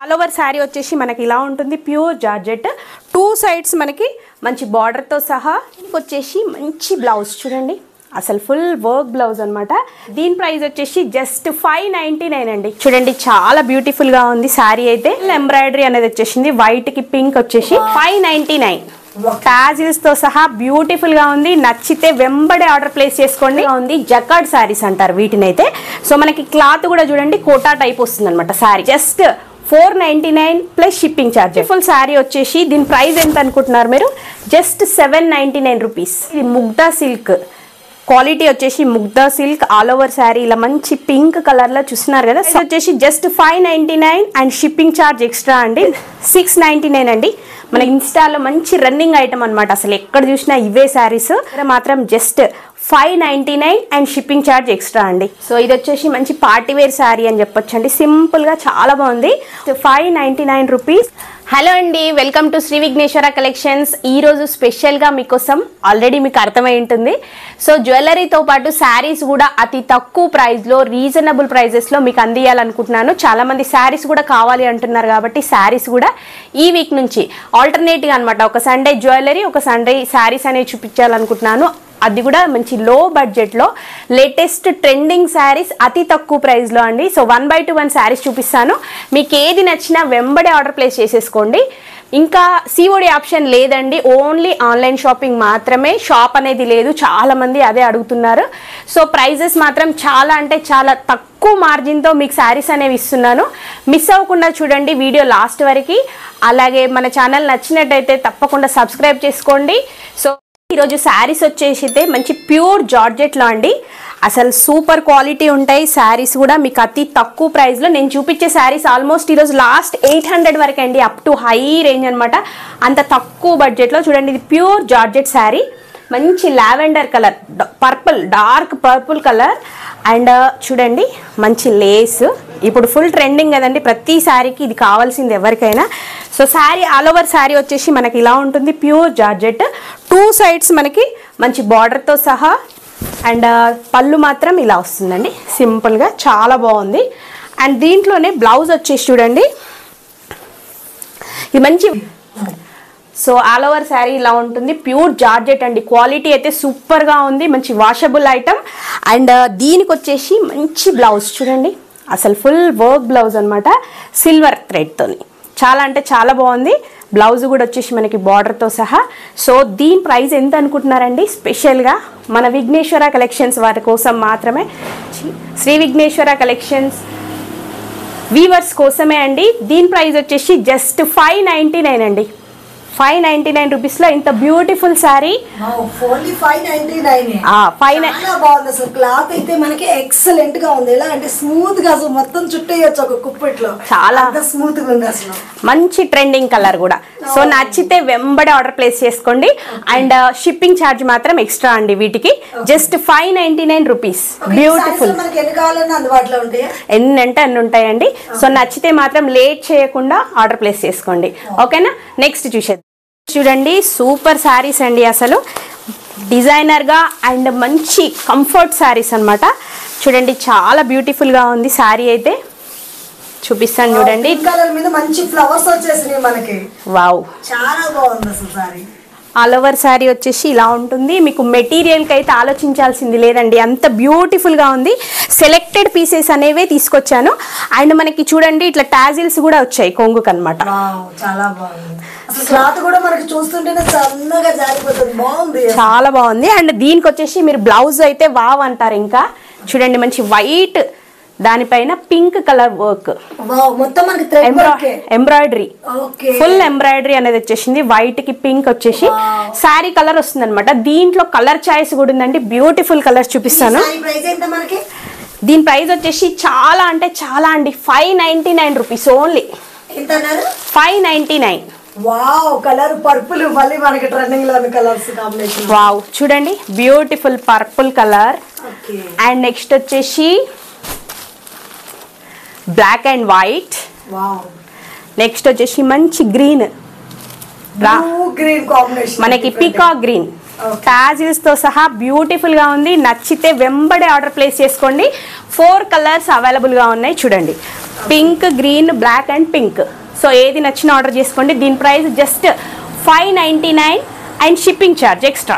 All over saree వచ్చేసి మనకి ఇలా ఉంటుంది ప్యూర్ జార్జెట్ టూ సైడ్స్ మనకి మంచి బార్డర్తో సహా దీనికి వచ్చేసి మంచి బ్లౌజ్ చూడండి అసలు ఫుల్ వర్క్ బ్లౌజ్ అన్నమాట దీని ప్రైస్ వచ్చేసి జస్ట్ ఫైవ్ నైన్టీ నైన్ అండి చూడండి చాలా బ్యూటిఫుల్ గా ఉంది శారీ అయితే ఎంబ్రాయిడరీ అనేది వచ్చేసింది వైట్ కి పింక్ వచ్చేసి ఫైవ్ నైన్టీ నైన్ టాజిల్స్ తో సహా బ్యూటిఫుల్ గా ఉంది నచ్చితే వెంబడే ఆర్డర్ ప్లేస్ చేసుకోండి ఉంది జకాడ్ శారీస్ అంటారు వీటిని అయితే సో మనకి క్లాత్ కూడా చూడండి కోటా టైప్ వస్తుంది అనమాట saree just four ninety nine plus shipping charge full saree వచ్చేసి దీని ప్రైస్ ఎంత అనుకుంటున్నారు మీరు just seven ninety nine rupees ఇది ముగ్ధా సిల్క్ క్వాలిటీ వచ్చేసి Mugdha silk all over saree ఇలా మంచి పింక్ కలర్ లో చూస్తున్నారు కదా ఇది వచ్చేసి just five ninety nine and shipping charge extra అండి సిక్స్ నైన్టీ నైన్ అండి మన ఇన్స్టాలో మంచి రన్నింగ్ ఐటమ్ అన్నమాట అసలు ఎక్కడ చూసినా ఇవే శారీస్ మాత్రం just five ninety nine and shipping charge extra అండి సో ఇది వచ్చేసి మంచి పార్టీ వేర్ శారీ అని చెప్పొచ్చు అండి సింపుల్గా చాలా బాగుంది five ninety nine rupees hello అండి welcome to Shri Vighneshwara collections ఈ రోజు స్పెషల్గా మీకోసం ఆల్రెడీ మీకు అర్థమై ఉంటుంది సో జ్యువెలరీతో పాటు శారీస్ కూడా అతి తక్కువ ప్రైస్లో రీజనబుల్ ప్రైజెస్లో మీకు అందియాలనుకుంటున్నాను చాలా మంది శారీస్ కూడా కావాలి అంటున్నారు కాబట్టి శారీస్ కూడా ఈ వీక్ నుంచి ఆల్టర్నేట్గా అనమాట ఒక సండే జ్యువెలరీ ఒక సండే శారీస్ అనేవి చూపించాలనుకుంటున్నాను అది కూడా మంచి లో బడ్జెట్లో లేటెస్ట్ ట్రెండింగ్ శారీస్ అతి తక్కువ ప్రైస్లో అండి so one by two one sarees చూపిస్తాను మీకు ఏది నచ్చినా వెంబడే ఆర్డర్ ప్లేస్ చేసేసుకోండి ఇంకా సిఓడి ఆప్షన్ లేదండి ఓన్లీ ఆన్లైన్ షాపింగ్ మాత్రమే షాప్ అనేది లేదు చాలా మంది అదే అడుగుతున్నారు సో ప్రైజెస్ మాత్రం చాలా అంటే చాలా తక్కువ మార్జిన్తో మీకు శారీస్ అనేవి ఇస్తున్నాను మిస్ అవ్వకుండా చూడండి వీడియో లాస్ట్ వరకు అలాగే మన ఛానల్ నచ్చినట్టయితే తప్పకుండా సబ్స్క్రైబ్ చేసుకోండి సో ఈరోజు శారీస్ వచ్చేసి అయితే మంచి ప్యూర్ జార్జెట్లో అండి అసలు సూపర్ క్వాలిటీ ఉంటాయి శారీస్ కూడా మీకు అతి తక్కువ ప్రైస్లో నేను చూపించే శారీస్ ఆల్మోస్ట్ ఈరోజు లాస్ట్ ఎయిట్ హండ్రెడ్ వరకు అండి అప్ టు హై రేంజ్ అనమాట అంత తక్కువ బడ్జెట్లో చూడండి ఇది ప్యూర్ జార్జెట్ శారీ మంచి lavender colour purple dark purple colour and చూడండి మంచి లేస్ ఇప్పుడు ఫుల్ ట్రెండింగ్ కదండి ప్రతి శారీకి ఇది కావాల్సింది ఎవరికైనా so saree all over saree వచ్చేసి మనకి ఇలా ఉంటుంది ప్యూర్ జార్జెట్ టూ సైడ్స్ మనకి మంచి బార్డర్తో సహా అండ్ పళ్ళు మాత్రం ఇలా వస్తుందండి సింపుల్గా చాలా బాగుంది అండ్ దీంట్లోనే బ్లౌజ్ వచ్చేసి చూడండి ఇది మంచి సో ఆల్ ఓవర్ శారీ ఇలా ఉంటుంది ప్యూర్ జార్జెట్ అండి క్వాలిటీ అయితే సూపర్గా ఉంది మంచి వాషబుల్ ఐటమ్ అండ్ దీనికి వచ్చేసి మంచి బ్లౌజ్ చూడండి అసలు ఫుల్ వర్క్ బ్లౌజ్ అనమాట సిల్వర్ థ్రెడ్తోని చాలా అంటే చాలా బాగుంది బ్లౌజ్ కూడా వచ్చేసి మనకి బార్డర్తో సహా సో దీని ప్రైస్ ఎంత అనుకుంటున్నారండి స్పెషల్గా మన విఘ్నేశ్వర కలెక్షన్స్ వారి కోసం మాత్రమే చి- శ్రీ విఘ్నేశ్వర కలెక్షన్స్ వీవర్స్ కోసమే అండి దీని ప్రైస్ వచ్చేసి జస్ట్ ఫైవ్ నైంటీ నైన్ అండి ఫైవ్ నైంటీ నైన్ రూపీస్లో ఇంత beautiful saree only five ninety nine five చాలా బాగుంది అసలు క్లాత్ అయితే మనకి ఎక్సలెంట్ గా ఉంది ఎలా అంటే స్మూత్ గా అసలు మొత్తం చుట్టేయచ్చు ఒక కుప్పెట్లో చాలా. అంత స్మూత్ గా ఉంది అసలు మంచి ట్రెండింగ్ కలర్ కూడా సో నచ్చితే వెంబడే ఆర్డర్ ప్లేస్ చేసుకోండి అండ్ షిప్పింగ్ ఛార్జ్ మాత్రం ఎక్స్ట్రా అండి వీటికి just five ninety nine rupees Okay, beautiful sarees లో మనకి ఎన్ని కావాలన్నా అందుబాటులో ఉంటాయి ఎన్ని అంటే అన్ని ఉంటాయండి సో నచ్చితే మాత్రం లేట్ చేయకుండా ఆర్డర్ ప్లేస్ చేసుకోండి ఓకేనా నెక్స్ట్ చూసేద్దాం చూడండి సూపర్ శారీస్ అండి అసలు డిజైనర్గా అండ్ మంచి కంఫర్ట్ శారీస్ అన్నమాట చూడండి చాలా బ్యూటిఫుల్గా ఉంది శారీ అయితే చూపిస్తాను చూడండి కలర్ మీద మంచి ఫ్లవర్స్ వచ్చేసినాయి మనకి వావ్ చాలా బాగుంది అసలు సారీ ఆల్ ఓవర్ శారీ వచ్చేసి ఇలా ఉంటుంది మీకు మెటీరియల్కి అయితే ఆలోచించాల్సింది లేదండి అంత బ్యూటిఫుల్గా ఉంది సెలెక్టెడ్ పీసెస్ అనేవే తీసుకొచ్చాను అండ్ మనకి చూడండి ఇట్లా టాజిల్స్ కూడా వచ్చాయి కొంగుకు అనమాట వావ్ చాలా బాగుంది అసలు క్లాత్ కూడా మనకి చూస్తుంటేనే సన్నగా జారిపోతుంది బాగుంది చాలా బాగుంది అండ్ దీనికి వచ్చేసి మీరు బ్లౌజ్ అయితే వావ్ అంటారు ఇంకా చూడండి మంచి వైట్ దానిపైన పింక్ కలర్ వర్క్ వావ్ మొత్తం మనకి థ్రెడ్ వర్కే ఎంబ్రాయిడరీ ఓకే ఫుల్ ఎంబ్రాయిడరీ అనేది వచ్చేసింది వైట్ కి పింక్ వచ్చేసి శారీ కలర్ వస్తుంది అనమాట దీంట్లో కలర్ చాయిస్ కూడా ఉందండి బ్యూటిఫుల్ కలర్స్ చూపిస్తాను సారీ ప్రైస్ ఎంత మనకి దీని ప్రైస్ వచ్చేసి చాలా అంటే చాలా అండి five ninety nine rupees only ఎంత అన్నారు five ninety nine wow colour purple మళ్ళీ మనకి ట్రెండింగ్ లో ఉన్న కలర్స్ కాంబినేషన్ వావ్ చూడండి beautiful purple colour okay and next వచ్చేసి black and white wow next వచ్చేసి మంచి గ్రీన్ రా బ్లూ గ్రీన్ కాంబినేషన్ మనకి పికా గ్రీన్ టాజిల్స్ తో సహా బ్యూటిఫుల్ గా ఉంది నచ్చితే వెంబడే ఆర్డర్ ప్లేస్ చేసుకోండి ఫోర్ కలర్స్ అవైలబుల్ గా ఉన్నాయి చూడండి pink green black and pink so ఏది నచ్చిన ఆర్డర్ చేసుకోండి దీని price just five ninety nine and shipping charge extra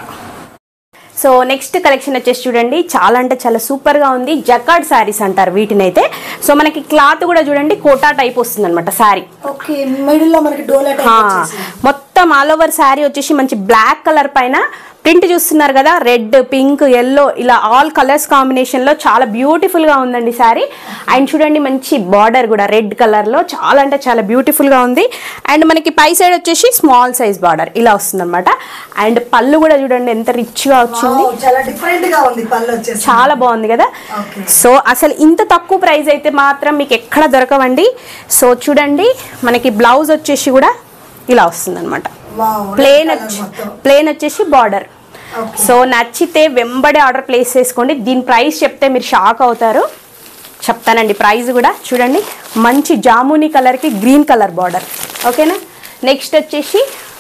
so next collection వచ్చేసి చూడండి చాలా అంటే చాలా సూపర్గా ఉంది జకాడ్ శారీస్ అంటారు వీటిని అయితే సో మనకి క్లాత్ కూడా చూడండి కోటా టైప్ వస్తుంది అనమాట శారీ ఓకే మిడిల్ లో మనకి డోలా టైప్ వచ్చేసింది మొత్తం ఆల్ ఓవర్ శారీ వచ్చేసి మంచి బ్లాక్ కలర్ పైన ప్రింట్ చూస్తున్నారు కదా రెడ్ పింక్ ఎల్లో ఇలా ఆల్ కలర్స్ కాంబినేషన్లో చాలా బ్యూటిఫుల్గా ఉందండి శారీ అండ్ చూడండి మంచి బార్డర్ కూడా రెడ్ కలర్లో చాలా అంటే చాలా బ్యూటిఫుల్గా ఉంది అండ్ మనకి పై సైడ్ వచ్చేసి స్మాల్ సైజ్ బార్డర్ ఇలా వస్తుందన్నమాట అండ్ పళ్ళు కూడా చూడండి ఎంత రిచ్గా వచ్చింది Wow, చాలా డిఫరెంట్ గా ఉంది పళ్ళు వచ్చేసి చాలా బాగుంది కదా Okay. సో అసలు ఇంత తక్కువ ప్రైస్ అయితే మాత్రం మీకు ఎక్కడ దొరకవండి సో చూడండి మనకి బ్లౌజ్ వచ్చేసి కూడా ఇలా వస్తుంది అనమాట వావ్ ప్లేన్ రెడ్ కలర్ మొత్తం ప్లేన్ వచ్చేసి బార్డర్ ఓకే సో నచ్చితే వెంబడే ఆర్డర్ ప్లేస్ చేసుకోండి దీని ప్రైస్ చెప్తే మీరు షాక్ అవుతారు చెప్తానండి ప్రైస్ కూడా చూడండి మంచి జామునీ కలర్కి గ్రీన్ కలర్ బార్డర్ ఓకేనా నెక్స్ట్ వచ్చేసి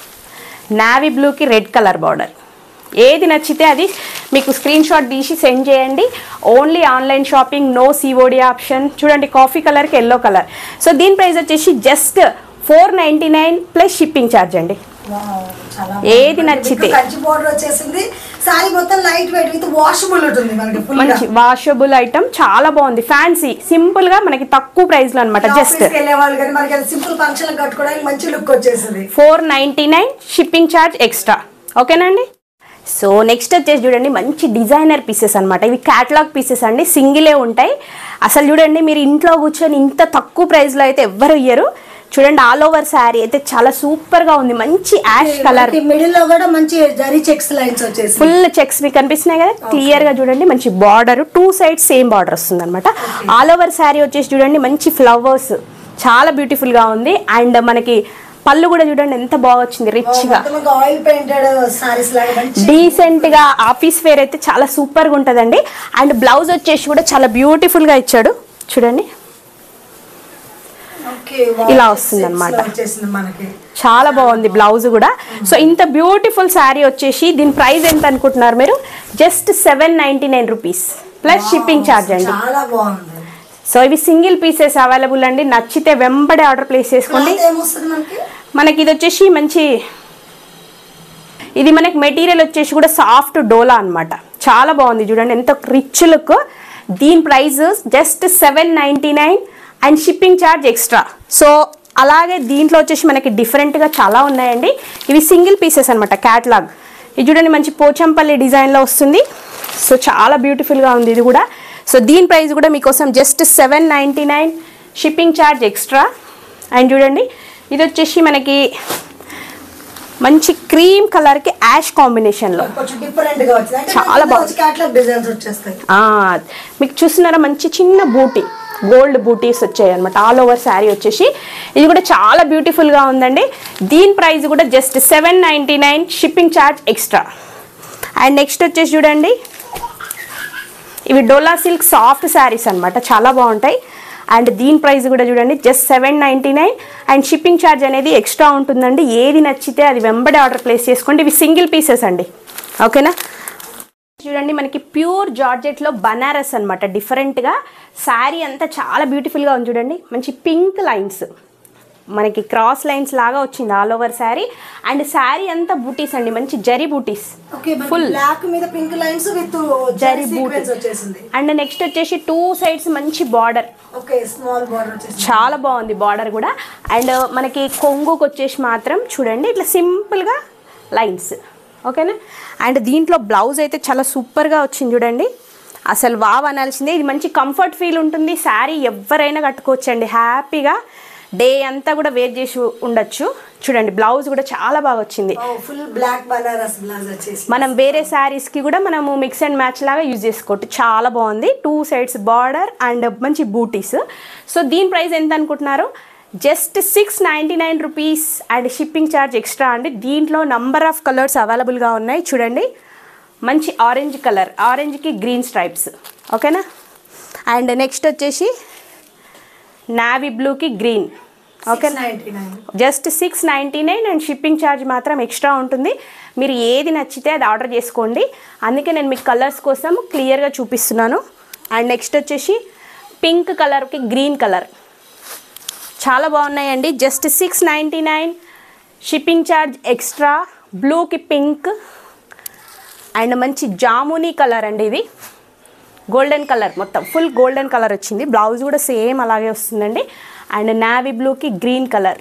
నావీ బ్లూకి రెడ్ కలర్ బార్డర్ ఏది నచ్చితే అది మీకు స్క్రీన్ షాట్ తీసి సెండ్ చేయండి only online shopping no COD option చూడండి కాఫీ కలర్కి ఎల్లో కలర్ సో దీని ప్రైస్ వచ్చేసి just four ninety nine plus shipping charge అండి వావ్, చాలా ఏది బాగుంది. నచ్చితే. మీకు కంచి బోర్డర్ వచ్చేసింది సారీ మొత్తం లైట్ వెయిట్ విత్ వాషబుల్ ఉంటుంది మనకి ఫుల్ గా మంచి వాషబుల్ ఐటమ్ చాలా బాగుంది ఫ్యాన్సీ సింపుల్ గా మనకి తక్కువ ప్రైస్ లో అనమాట జస్ట్ ఆఫీస్కి వెళ్ళే వాళ్ళు కానీ మనకి సింపుల్ ఫంక్షన్ కట్టుకోవడానికి మంచి లుక్ వచ్చేసింది four ninety nine shipping charge extra ఓకేనండి సో నెక్స్ట్ వచ్చేసి చూడండి మంచి డిజైనర్ పీసెస్ అనమాట ఇవి క్యాటలాగ్ పీసెస్ అండి సింగిలే ఉంటాయి అసలు చూడండి మీరు ఇంట్లో కూర్చొని ఇంత తక్కువ ప్రైస్లో అయితే ఎవ్వరు ఇయ్యరు చూడండి ఆల్ ఓవర్ శారీ అయితే చాలా సూపర్గా ఉంది మంచి యాష్ కలర్ మిడిల్ లో కూడా మంచి జరీ చెక్స్ లైన్స్ వచ్చేసి ఫుల్ చెక్స్ మీకు కనిపిస్తున్నాయి కదా క్లియర్ గా చూడండి మంచి border two sides same border వస్తుంది అనమాట ఆల్ ఓవర్ శారీ వచ్చేసి చూడండి మంచి ఫ్లవర్స్ చాలా బ్యూటిఫుల్ గా ఉంది అండ్ మనకి పళ్ళు కూడా చూడండి ఎంత బాగా వచ్చింది రిచ్ గా ఆయిల్ పెయింటెడ్ సారీస్ లాగా మంచి డీసెంట్ గా ఆఫీస్ వేర్ అయితే చాలా సూపర్ గా ఉంటుందండి అండ్ బ్లౌజ్ వచ్చేసి కూడా చాలా బ్యూటిఫుల్ గా ఇచ్చాడు చూడండి ఓకే ఇలా వస్తుందన్నమాట. వచ్చేసింది మనకి చాలా బాగుంది బ్లౌజ్ కూడా సో ఇంత బ్యూటిఫుల్ శారీ వచ్చేసి దీని ప్రైస్ ఎంత అనుకుంటున్నారు మీరు just seven ninety nine rupees plus shipping charge అండి చాలా బాగుంది సో ఇవి సింగిల్ పీసెస్ అవైలబుల్ అండి నచ్చితే వెంబడే ఆర్డర్ ప్లేస్ చేసుకోండి క్లాత్ ఏమొస్తుంది మనకి మనకి ఇది వచ్చేసి మంచి ఇది మనకి మెటీరియల్ వచ్చేసి కూడా సాఫ్ట్ డోలా అన్నమాట చాలా బాగుంది చూడండి ఎంత రిచ్ లుక్ దీని price just seven ninety nine and shipping charge extra so అలాగే దీంట్లో వచ్చేసి మనకి డిఫరెంట్గా చాలా ఉన్నాయండి ఇవి సింగిల్ పీసెస్ అనమాట క్యాట్లాగ్ ఇది చూడండి మంచి పోచంపల్లి డిజైన్లో వస్తుంది సో చాలా బ్యూటిఫుల్గా ఉంది ఇది కూడా సో దీని ప్రైస్ కూడా మీకోసం just seven ninety nine shipping charge extra and చూడండి ఇది వచ్చేసి మనకి మంచి క్రీమ్ కలర్కి యాష్ కాంబినేషన్లో కొంచెం డిఫరెంట్ గా వచ్చింది అంటే చాలా బాగుంది. క్యాట్లాగ్ డిజైన్స్ వచ్చేస్తాయి ఆ, మీకు చూస్తున్నారా మంచి చిన్న బూటీ గోల్డ్ బూటీస్ వచ్చాయి అనమాట ఆల్ ఓవర్ శారీ వచ్చేసి ఇది కూడా చాలా బ్యూటిఫుల్గా ఉందండి దీని ప్రైస్ కూడా just seven ninety nine shipping charge extra and next వచ్చేసి చూడండి ఇవి డోలా సిల్క్ సాఫ్ట్ శారీస్ అన్నమాట చాలా బాగుంటాయి అండ్ దీని ప్రైస్ కూడా చూడండి just seven ninety nine and shipping charge అనేది ఎక్స్ట్రా ఉంటుందండి ఏది నచ్చితే అది వెంబడే ఆర్డర్ ప్లేస్ చేసుకోండి ఇవి సింగిల్ పీసెస్ అండి ఓకేనా చూడండి మనకి ప్యూర్ జార్జెట్లో బనారస్ అనమాట డిఫరెంట్గా శారీ అంతా చాలా బ్యూటిఫుల్గా ఉంది చూడండి మంచి పింక్ లైన్స్ మనకి క్రాస్ లైన్స్ లాగా వచ్చింది all over saree and saree అంతా బూటీస్ అండి మంచి జరీ బూటీస్ ఓకే Full. బ్లాక్ మీద pink lines with zari zari బూటీ సీక్వెన్స్ వచ్చేసింది అండ్ నెక్స్ట్ వచ్చేసి టూ సైడ్స్ మంచి బార్డర్ ఓకే స్మాల్ బార్డర్ వచ్చేసింది చాలా బాగుంది బార్డర్ కూడా అండ్ మనకి కొంగుకు వచ్చేసి మాత్రం చూడండి ఇట్లా సింపుల్గా లైన్స్ ఓకేనా అండ్ దీంట్లో బ్లౌజ్ అయితే చాలా సూపర్గా వచ్చింది చూడండి అసలు వావ్ అనాల్సిందే ఇది మంచి కంఫర్ట్ ఫీల్ ఉంటుంది శారీ ఎవరైనా కట్టుకోవచ్చండి హ్యాపీగా డే అంతా కూడా వేర్ చేసి ఉండొచ్చు చూడండి బ్లౌజ్ కూడా చాలా బాగా వచ్చింది ఫుల్ బ్లాక్ బనారస్ బ్లౌజ్ వచ్చేసి మనం వేరే శారీస్కి కూడా మనము మిక్స్ అండ్ మ్యాచ్ లాగా యూజ్ చేసుకోవచ్చు చాలా బాగుంది టూ సైడ్స్ బార్డర్ అండ్ మంచి బూటీస్ సో దీని ప్రైస్ ఎంత అనుకుంటున్నారు just six ninety nine rupees and shipping charge extra అండి దీంట్లో నంబర్ ఆఫ్ కలర్స్ అవైలబుల్గా ఉన్నాయి చూడండి మంచి ఆరెంజ్ కలర్ ఆరెంజ్కి గ్రీన్ స్ట్రైప్స్ ఓకేనా అండ్ నెక్స్ట్ వచ్చేసి నావీ బ్లూకి గ్రీన్ ఓకేనా ninety nine just six ninety nine and shipping charge మాత్రం ఎక్స్ట్రా ఉంటుంది మీరు ఏది నచ్చితే అది ఆర్డర్ చేసుకోండి అందుకే నేను మీకు కలర్స్ కోసం క్లియర్గా చూపిస్తున్నాను అండ్ నెక్స్ట్ వచ్చేసి పింక్ కలర్కి గ్రీన్ కలర్ చాలా బాగున్నాయండి just six ninety nine shipping charge extra బ్లూకి పింక్ అండ్ మంచి జామునీ కలర్ అండి ఇది గోల్డెన్ కలర్ మొత్తం ఫుల్ గోల్డెన్ కలర్ వచ్చింది బ్లౌజ్ కూడా సేమ్ అలాగే వస్తుందండి అండ్ నావీ బ్లూకి గ్రీన్ కలర్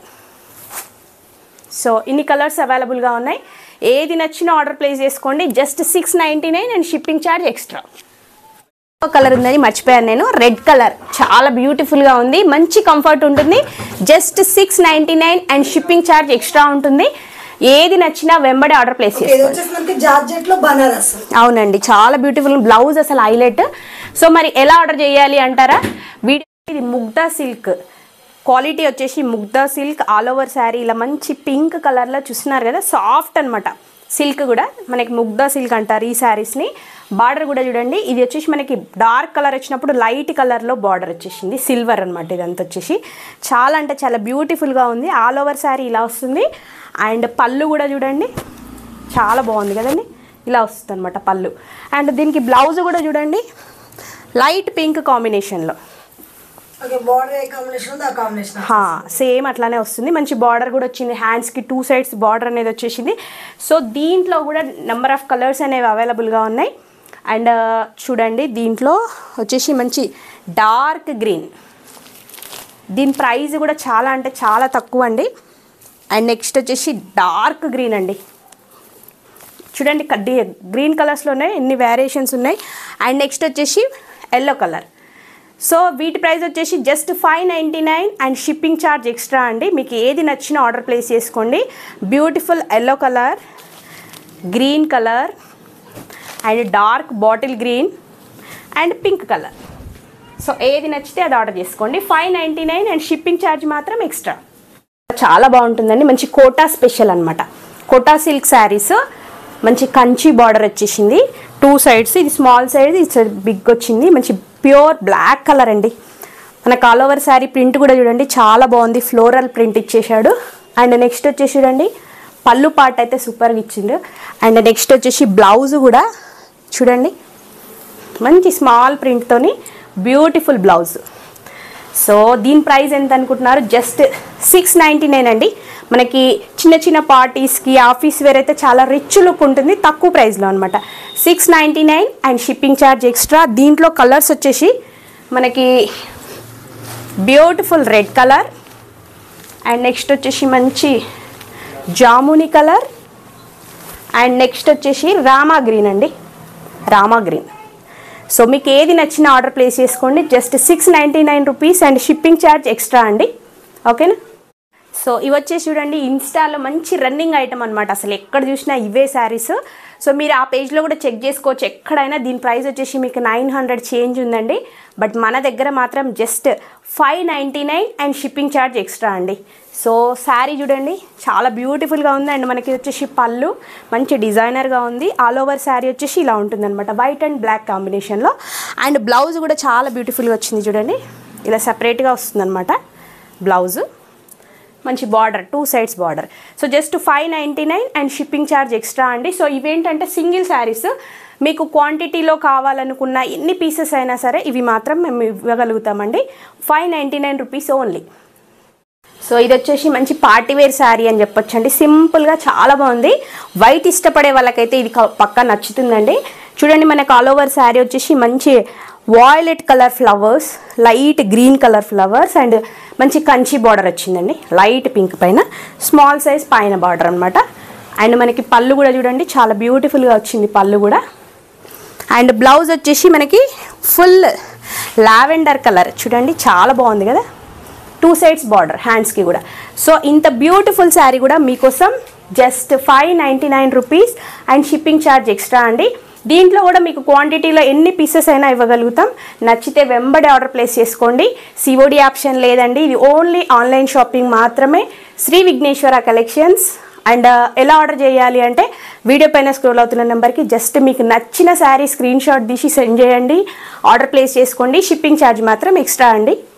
సో ఇన్ని కలర్స్ అవైలబుల్గా ఉన్నాయి ఏది నచ్చినా ఆర్డర్ ప్లేస్ చేసుకోండి just six ninety nine and shipping charge extra colour ఉందని మర్చిపోయాను నేను రెడ్ కలర్ చాలా బ్యూటిఫుల్గా ఉంది మంచి కంఫర్ట్ ఉంటుంది just six ninety nine and shipping charge extra ఉంటుంది ఏది నచ్చినా వెంబడి ఆర్డర్ ప్లేస్ ఇది చేసుకోండి వచ్చేసి మనకి జార్జెట్ లో బనారస్ అవునండి చాలా బ్యూటిఫుల్ బ్లౌజ్ అసలు హైలైట్ సో మరి ఎలా ఆర్డర్ చేయాలి అంటారా వీడియో ఇది ముగ్ధా సిల్క్ క్వాలిటీ వచ్చేసి Mugdha silk all over saree ఇలా మంచి పింక్ కలర్లో చూస్తున్నారు కదా సాఫ్ట్ అనమాట సిల్క్ కూడా మనకి ముగ్ధా సిల్క్ అంటారు ఈ శారీస్ని బార్డర్ కూడా చూడండి ఇది వచ్చేసి మనకి డార్క్ కలర్ వచ్చినప్పుడు లైట్ కలర్లో బార్డర్ వచ్చేసింది సిల్వర్ అనమాట ఇదంతా వచ్చేసి చాలా అంటే చాలా బ్యూటిఫుల్గా ఉంది ఆల్ ఓవర్ శారీ ఇలా వస్తుంది అండ్ పళ్ళు కూడా చూడండి చాలా బాగుంది కదండి ఇలా వస్తుంది అనమాట పళ్ళు అండ్ దీనికి బ్లౌజ్ కూడా చూడండి లైట్ పింక్ కాంబినేషన్లో ఓకే బార్డర్ ఏ కాంబినేషన్ ఉందో ఆ కాంబినేషన్ సేమ్ అట్లానే వస్తుంది మంచి బార్డర్ కూడా వచ్చింది హ్యాండ్స్కి టూ సైడ్స్ బార్డర్ అనేది వచ్చేసింది సో దీంట్లో కూడా నెంబర్ ఆఫ్ కలర్స్ అనేవి అవైలబుల్గా ఉన్నాయి అండ్ చూడండి దీంట్లో వచ్చేసి మంచి డార్క్ గ్రీన్ దీని ప్రైస్ కూడా చాలా అంటే చాలా తక్కువ అండి అండ్ నెక్స్ట్ వచ్చేసి డార్క్ గ్రీన్ అండి చూడండి కడ్డీ గ్రీన్ కలర్స్లోనే ఎన్ని వేరియేషన్స్ ఉన్నాయి అండ్ నెక్స్ట్ వచ్చేసి ఎల్లో కలర్ సో వీటి ప్రైస్ వచ్చేసి just five ninety nine and shipping charge extra అండి మీకు ఏది నచ్చినా ఆర్డర్ ప్లేస్ చేసుకోండి beautiful yellow colour green colour and dark bottle green and pink colour so ఏది నచ్చితే అది ఆర్డర్ చేసుకోండి five ninety nine and shipping charge మాత్రం ఎక్స్ట్రా చాలా బాగుంటుందండి మంచి కోటా స్పెషల్ అనమాట కోటా సిల్క్ శారీస్ మంచి కంచి బార్డర్ వచ్చేసింది టూ సైడ్స్ ఇది స్మాల్ సైజ్ ఇది బిగ్ వచ్చింది మంచి ప్యూర్ బ్లాక్ కలర్ అండి మనకు ఆల్ ఓవర్ శారీ ప్రింట్ కూడా చూడండి చాలా బాగుంది ఫ్లోరల్ ప్రింట్ ఇచ్చేసాడు అండ్ నెక్స్ట్ వచ్చేసి చూడండి పళ్ళు పార్ట్ అయితే సూపర్గా ఇచ్చిండు అండ్ నెక్స్ట్ వచ్చేసి బ్లౌజ్ కూడా చూడండి మంచి స్మాల్ ప్రింట్తోని బ్యూటిఫుల్ బ్లౌజ్ సో దీని ప్రైస్ ఎంత అనుకుంటున్నారు జస్ట్ సిక్స్ నైంటీ నైన్ అండి మనకి చిన్న చిన్న పార్టీస్కి ఆఫీస్ వేర్ అయితే చాలా రిచ్ లుక్ ఉంటుంది తక్కువ ప్రైస్లో అనమాట six ninety nine and shipping charge extra దీంట్లో కలర్స్ వచ్చేసి మనకి beautiful red colour and next వచ్చేసి మంచి జాముని కలర్ అండ్ నెక్స్ట్ వచ్చేసి రామా గ్రీన్ అండి రామా గ్రీన్ సో మీకు ఏది నచ్చిన ఆర్డర్ ప్లేస్ చేసుకోండి just six ninety nine rupees and shipping charge extra అండి ఓకేనా సో ఇవి వచ్చేసి చూడండి ఇన్స్టాలో మంచి రన్నింగ్ ఐటమ్ అనమాట అసలు ఎక్కడ చూసినా ఇవే శారీస్ సో మీరు ఆ పేజ్లో కూడా చెక్ చేసుకోవచ్చు ఎక్కడైనా దీని ప్రైస్ వచ్చేసి మీకు నైన్ హండ్రెడ్ చేంజ్ ఉందండి బట్ మన దగ్గర మాత్రం just five ninety nine and shipping charge extra అండి సో శారీ చూడండి చాలా బ్యూటిఫుల్గా ఉంది అండ్ మనకి వచ్చేసి పళ్ళు మంచి డిజైనర్గా ఉంది ఆల్ ఓవర్ శారీ వచ్చేసి ఇలా ఉంటుంది అనమాట వైట్ అండ్ బ్లాక్ కాంబినేషన్లో అండ్ బ్లౌజ్ కూడా చాలా బ్యూటిఫుల్గా వచ్చింది చూడండి ఇలా సపరేట్గా వస్తుంది అనమాట బ్లౌజు మంచి border two sides border so just five ninety nine and shipping charge extra అండి సో ఇవేంటంటే సింగిల్ శారీస్ మీకు క్వాంటిటీలో కావాలనుకున్న ఎన్ని పీసెస్ అయినా సరే ఇవి మాత్రం మేము ఇవ్వగలుగుతామండి five ninety nine rupees only so ఇది వచ్చేసి మంచి పార్టీ వేర్ శారీ అని చెప్పొచ్చు అండి సింపుల్గా చాలా బాగుంది వైట్ ఇష్టపడే వాళ్ళకైతే ఇది క- పక్కా నచ్చుతుందండి చూడండి మనకు ఆల్ ఓవర్ శారీ వచ్చేసి మంచి violet colour flowers light green colour flowers and మంచి కంచి బార్డర్ వచ్చిందండి లైట్ పింక్ పైన స్మాల్ సైజ్ పైన బార్డర్ అనమాట అండ్ మనకి పళ్ళు కూడా చూడండి చాలా బ్యూటిఫుల్గా వచ్చింది పళ్ళు కూడా అండ్ బ్లౌజ్ వచ్చేసి మనకి ఫుల్ లావెండర్ కలర్ చూడండి చాలా బాగుంది కదా టూ సైడ్స్ బార్డర్ హ్యాండ్స్కి కూడా సో ఇంత బ్యూటిఫుల్ శారీ కూడా మీకోసం just five ninety nine rupees and shipping charge extra అండి దీంట్లో కూడా మీకు క్వాంటిటీలో ఎన్ని పీసెస్ అయినా ఇవ్వగలుగుతాం నచ్చితే వెంబడి ఆర్డర్ ప్లేస్ చేసుకోండి సిఓడి ఆప్షన్ లేదండి ఇది ఓన్లీ ఆన్లైన్ షాపింగ్ మాత్రమే శ్రీ విఘ్నేశ్వర కలెక్షన్స్ అండ్ ఎలా ఆర్డర్ చేయాలి అంటే వీడియో పైన స్క్రోల్ అవుతున్న నెంబర్కి జస్ట్ మీకు నచ్చిన శారీ స్క్రీన్ షాట్ తీసి సెండ్ చేయండి ఆర్డర్ ప్లేస్ చేసుకోండి షిప్పింగ్ ఛార్జ్ మాత్రం ఎక్స్ట్రా అండి